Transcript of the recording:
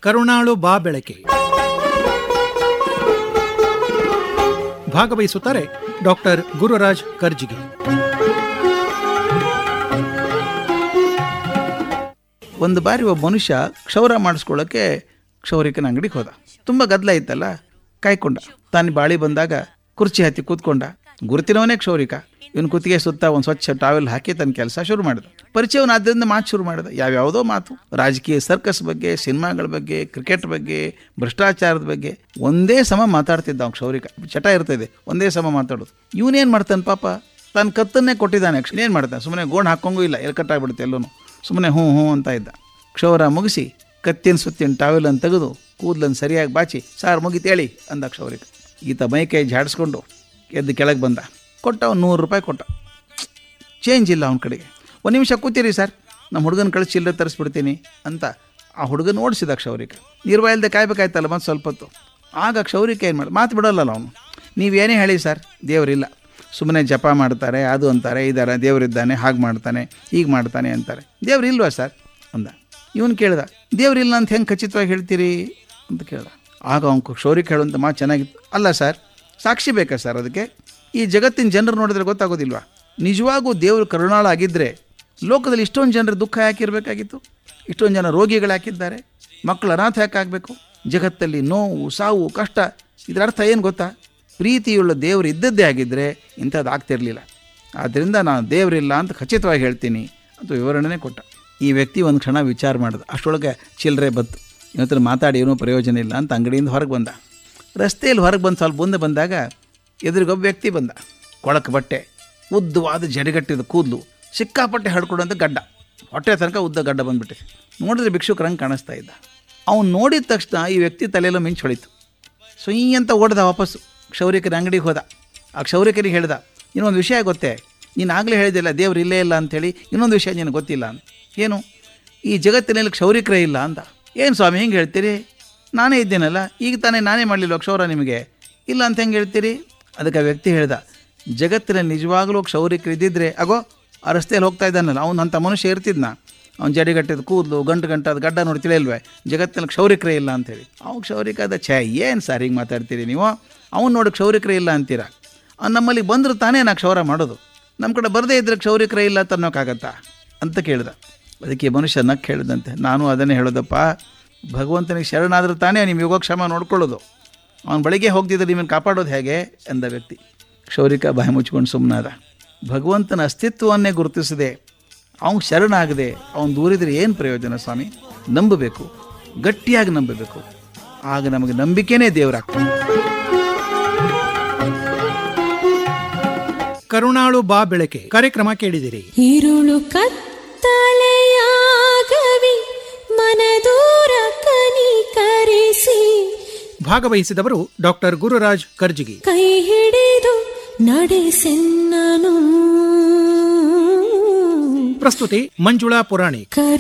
ಕರುಣಾಳು ಬಾ ಬೆಳಕೆ ಭಾಗವಹಿಸುತ್ತಾರೆ ಡಾಕ್ಟರ್ ಗುರುರಾಜ್ ಕರ್ಜಿಗೆ ಒಂದು ಬಾರಿ ಒಬ್ಬ ಮನುಷ್ಯ ಕ್ಷೌರ ಮಾಡಿಸ್ಕೊಳ್ಳೋಕ್ಕೆ ಕ್ಷೌರಿಕನ ಅಂಗಡಿಗೆ ಹೋದ ತುಂಬ ಗದ್ದಲ ಇತ್ತಲ್ಲ ಕಾಯ್ಕೊಂಡ ತಾನು ಬಾಳಿ ಬಂದಾಗ ಕುರ್ಚಿ ಹತ್ತಿ ಕೂತ್ಕೊಂಡ ಗುರುತಿನವನೇ ಕ್ಷೌರಿಕ ಇವನು ಕುತ್ತಿಗೆ ಸುತ್ತ ಒಂದು ಸ್ವಚ್ಛ ಟಾವೆಲ್ ಹಾಕಿ ತನ್ನ ಕೆಲಸ ಶುರು ಮಾಡಿದ ಪರಿಚಯವನಾದ್ದರಿಂದ ಮಾತು ಶುರು ಮಾಡಿದ ಯಾವ್ಯಾವುದೋ ಮಾತು ರಾಜಕೀಯ ಸರ್ಕಸ್ ಬಗ್ಗೆ ಸಿನಿಮಾಗಳ ಬಗ್ಗೆ ಕ್ರಿಕೆಟ್ ಬಗ್ಗೆ ಭ್ರಷ್ಟಾಚಾರದ ಬಗ್ಗೆ ಒಂದೇ ಸಮ ಮಾತಾಡ್ತಿದ್ದ ಅವ್ನು ಕ್ಷೌರಿಕ ಚಟ ಇರ್ತದೆ ಒಂದೇ ಸಮ ಮಾತಾಡೋದು ಇವನೇನು ಮಾಡ್ತಾನೆ ಪಾಪ ತಾನು ಕತ್ತನ್ನೇ ಕೊಟ್ಟಿದ್ದಾನೆ ಏನು ಮಾಡ್ತಾನೆ ಸುಮ್ಮನೆ ಗೋಣ್ ಹಾಕೊಂಗೂ ಇಲ್ಲ ಎಲ್ಲಿ ಕಟ್ಟಾಗ್ಬಿಡುತ್ತೆ ಎಲ್ಲೂ ಸುಮ್ಮನೆ ಹ್ಞೂ ಹ್ಞೂ ಅಂತ ಇದ್ದ ಕ್ಷೌರ ಮುಗಿಸಿ ಕತ್ತಿನ ಸುತ್ತಿನ ಟಾವೆಲನ್ನು ತೆಗೆದು ಕೂದಲನ್ನು ಸರಿಯಾಗಿ ಬಾಚಿ ಸಾರ್ ಮುಗಿತೇಳಿ ಅಂದ ಕ್ಷೌರಿಕ ಈತ ಮೈ ಕೈ ಜಾಡಿಸ್ಕೊಂಡು ಎದ್ದು ಕೆಳಗೆ ಬಂದ ಕೊಟ್ಟ ಅವ್ನು ನೂರು ರೂಪಾಯಿ ಕೊಟ್ಟ ಚೇಂಜ್ ಇಲ್ಲ ಅವನ ಕಡೆಗೆ ಒಂದು ನಿಮಿಷ ಕೂತೀರಿ ಸರ್ ನಮ್ಮ ಹುಡುಗನ ಕಳಿಸಿ ಚಿಲ್ಲರೆ ತರಿಸ್ಬಿಡ್ತೀನಿ ಅಂತ ಆ ಹುಡುಗನ ಓಡಿಸಿದ ಕ್ಷೌರಿಕ ನಿರ್ವ ಇಲ್ಲದೆ ಕಾಯ್ಬೇಕಾಯ್ತಲ್ಲ ಮತ್ತು ಸ್ವಲ್ಪ ಹೊತ್ತು ಆಗ ಕ್ಷೌರಿಕ ಏನು ಮಾಡಿ ಮಾತು ಬಿಡೋಲ್ಲಲ್ಲ ಅವನು ನೀವೇನೇ ಹೇಳಿ ಸರ್ ದೇವರಿಲ್ಲ ಸುಮ್ಮನೆ ಜಪ ಮಾಡ್ತಾರೆ ಅದು ಅಂತಾರೆ ಇದಾರೆ ದೇವರಿದ್ದಾನೆ ಹಾಗೆ ಮಾಡ್ತಾನೆ ಹೀಗೆ ಮಾಡ್ತಾನೆ ಅಂತಾರೆ ದೇವ್ರು ಇಲ್ವಾ ಸರ್ ಅಂದ ಇವನು ಕೇಳ್ದ ದೇವ್ರಿಲ್ಲ ಅಂತ ಹೆಂಗೆ ಖಚಿತವಾಗಿ ಹೇಳ್ತೀರಿ ಅಂತ ಕೇಳ್ದ ಆಗ ಅವ್ನು ಕ್ಷೌರಿಕ ಹೇಳುವಂಥ ಮಾತು ಚೆನ್ನಾಗಿತ್ತು ಅಲ್ಲ ಸರ್ ಸಾಕ್ಷಿ ಬೇಕಾ ಸರ್ ಅದಕ್ಕೆ ಈ ಜಗತ್ತಿನ ಜನರು ನೋಡಿದ್ರೆ ಗೊತ್ತಾಗೋದಿಲ್ವಾ ನಿಜವಾಗೂ ದೇವರು ಕರುಣಾಳ ಆಗಿದ್ದರೆ ಲೋಕದಲ್ಲಿ ಇಷ್ಟೊಂದು ಜನರ ದುಃಖ ಯಾಕಿರಬೇಕಾಗಿತ್ತು ಇಷ್ಟೊಂದು ಜನ ರೋಗಿಗಳು ಹಾಕಿದ್ದಾರೆ ಮಕ್ಕಳು ಅನಾಥ ಯಾಕಾಗಬೇಕು ಜಗತ್ತಲ್ಲಿ ನೋವು ಸಾವು ಕಷ್ಟ ಇದರ ಅರ್ಥ ಏನು ಗೊತ್ತಾ ಪ್ರೀತಿಯುಳ್ಳ ದೇವರು ಇದ್ದದ್ದೇ ಆಗಿದ್ದರೆ ಇಂಥದ್ದು ಆಗ್ತಿರಲಿಲ್ಲ ಆದ್ದರಿಂದ ನಾನು ದೇವರಿಲ್ಲ ಅಂತ ಖಚಿತವಾಗಿ ಹೇಳ್ತೀನಿ ಅಂತ ವಿವರಣೆ ಕೊಟ್ಟ ಈ ವ್ಯಕ್ತಿ ಒಂದು ಕ್ಷಣ ವಿಚಾರ ಮಾಡಿದ ಅಷ್ಟರೊಳಗೆ ಚಿಲ್ಲರೆ ಬತ್ತು ಇವತ್ತಿನ ಮಾತಾಡಿ ಏನೂ ಪ್ರಯೋಜನ ಇಲ್ಲ ಅಂತ ಅಂಗಡಿಯಿಂದ ಹೊರಗೆ ಬಂದ ರಸ್ತೆಯಲ್ಲಿ ಹೊರಗೆ ಬಂದು ಸ್ವಲ್ಪ ಮುಂದೆ ಬಂದಾಗ ಎದುರಿಗೊಬ್ಬ ವ್ಯಕ್ತಿ ಬಂದ ಕೊಳಕು ಬಟ್ಟೆ ಉದ್ದವಾದ ಜಡಿಗಟ್ಟಿದ ಕೂದಲು ಸಿಕ್ಕಾಪಟ್ಟೆ ಹಡ್ಕೊಡೋಂಥ ಗಡ್ಡ ಹೊಟ್ಟೆ ತನಕ ಉದ್ದ ಗಡ್ಡ ಬಂದ್ಬಿಟ್ಟಿದೆ ನೋಡಿದ್ರೆ ಭಿಕ್ಷುಕರಂಗೆ ಕಾಣಿಸ್ತಾ ಇದ್ದ ಅವ್ನು ನೋಡಿದ ತಕ್ಷಣ ಈ ವ್ಯಕ್ತಿ ತಲೆಯೆಲ್ಲ ಮಿಂಚು ಹೊಳಿತು ಸುಯ್ ಅಂತ ಓಡ್ದ ವಾಪಸ್ಸು ಕ್ಷೌರಿಕನ ಅಂಗಡಿಗೆ ಹೋದ ಆ ಕ್ಷೌರಿಕರಿಗೆ ಹೇಳ್ದ ಇನ್ನೊಂದು ವಿಷಯ ಗೊತ್ತೇ ನೀನು ಆಗಲೇ ಹೇಳಿದಿಲ್ಲ ದೇವ್ರು ಇಲ್ಲೇ ಇಲ್ಲ ಅಂಥೇಳಿ ಇನ್ನೊಂದು ವಿಷಯ ನಿನಗೆ ಗೊತ್ತಿಲ್ಲ ಅಂತ ಏನು ಈ ಜಗತ್ತಿನಲ್ಲಿ ಕ್ಷೌರಿಕರೇ ಇಲ್ಲ ಅಂತ ಏನು ಸ್ವಾಮಿ ಹೆಂಗೆ ಹೇಳ್ತೀರಿ ನಾನೇ ಇದ್ದೇನಲ್ಲ ಈಗ ತಾನೇ ನಾನೇ ಮಾಡಲಿಲ್ಲ ಕ್ಷೌರ ನಿಮಗೆ ಇಲ್ಲ ಅಂತ ಹೆಂಗೆ ಹೇಳ್ತೀರಿ ಅದಕ್ಕೆ ಆ ವ್ಯಕ್ತಿ ಹೇಳ್ದ ಜಗತ್ತಿನಲ್ಲಿ ನಿಜವಾಗಲೂ ಕ್ಷೌರಿಕರು ಇದ್ದಿದ್ರೆ ಅಗೋ ಆ ರಸ್ತೆಯಲ್ಲಿ ಹೋಗ್ತಾ ಇದ್ದಾನಲ್ಲ ಅವ್ನು ಅಂಥ ಮನುಷ್ಯ ಇರ್ತಿದ್ನ ಅವ್ನು ಜಡಿಗಟ್ಟಿದ ಕೂದಲು ಗಂಟು ಗಂಟಾದ ಗಡ್ಡ ನೋಡಿ ತಿಳಿಯಲ್ವೇ ಜಗತ್ತಿನಲ್ಲಿ ಕ್ಷೌರಿಕರೇ ಇಲ್ಲ ಅಂತೇಳಿ ಅವ್ನು ಕ್ಷೌರಿಕಾದ ಛೇ ಏನು ಸರ್ ಹಿಂಗೆ ಮಾತಾಡ್ತೀರಿ ನೀವು ಅವ್ನು ನೋಡಿ ಕ್ಷೌರಿಕರೇ ಇಲ್ಲ ಅಂತೀರ ಅವ್ನು ನಮ್ಮಲ್ಲಿ ಬಂದರೂ ತಾನೇ ನಾ ಕ್ಷೌರ ಮಾಡೋದು ನಮ್ಮ ಕಡೆ ಬರದೇ ಇದ್ದರೆ ಕ್ಷೌರಿಕರೇ ಇಲ್ಲ ಅಂತ ಅನ್ನೋಕ್ಕಾಗತ್ತಾ ಅಂತ ಕೇಳ್ದ ಅದಕ್ಕೆ ಈ ಮನುಷ್ಯ ನಕ್ಕೆ ಹೇಳಿದಂತೆ ನಾನು ಅದನ್ನೇ ಹೇಳೋದಪ್ಪ ಭಗವಂತನಿಗೆ ಶರಣಾದರೂ ತಾನೇ ನಿಮ್ಮ ಯೋಗಕ್ಷೇಮ ನೋಡ್ಕೊಳ್ಳೋದು ಅವನ ಬಳಿಗೆ ಹೋಗ್ತಿದ್ರೆ ನಿಮ್ಮನ್ನು ಕಾಪಾಡೋದು ಹೇಗೆ ಎಂದ ವ್ಯಕ್ತಿ ಕ್ಷೌರಿಕ ಬಾಯಿ ಮುಚ್ಕೊಂಡು ಸುಮ್ಮನಾದ ಭಗವಂತನ ಅಸ್ತಿತ್ವವನ್ನೇ ಗುರುತಿಸದೆ ಅವ್ನು ಶರಣಾಗದೆ ಅವನು ದೂರಿದ್ರೆ ಏನು ಪ್ರಯೋಜನ ಸ್ವಾಮಿ ನಂಬಬೇಕು ಗಟ್ಟಿಯಾಗಿ ನಂಬಬೇಕು ಆಗ ನಮಗೆ ನಂಬಿಕೆನೇ ದೇವರಾಗ್ತದೆ ಕರುಣಾಳು ಬಾ ಬೆಳಕೆ ಕಾರ್ಯಕ್ರಮ ಕೇಳಿದಿರಿ ഇരുളു ಕತ್ತಲೆಯಾಗವಿ ಮನದೂರ ಕನಿಕರಿಸಿ ಭಾಗವಹಿಸಿದವರು ಡಾಕ್ಟರ್ ಗುರುರಾಜ್ ಕರ್ಜಿಗಿ ಕೈ ಹಿಡಿದು ನಡೆಸೆನ್ನನು ಪ್ರಸ್ತುತಿ ಮಂಜುಳಾ ಪುರಾಣಿಕ್ ಕರು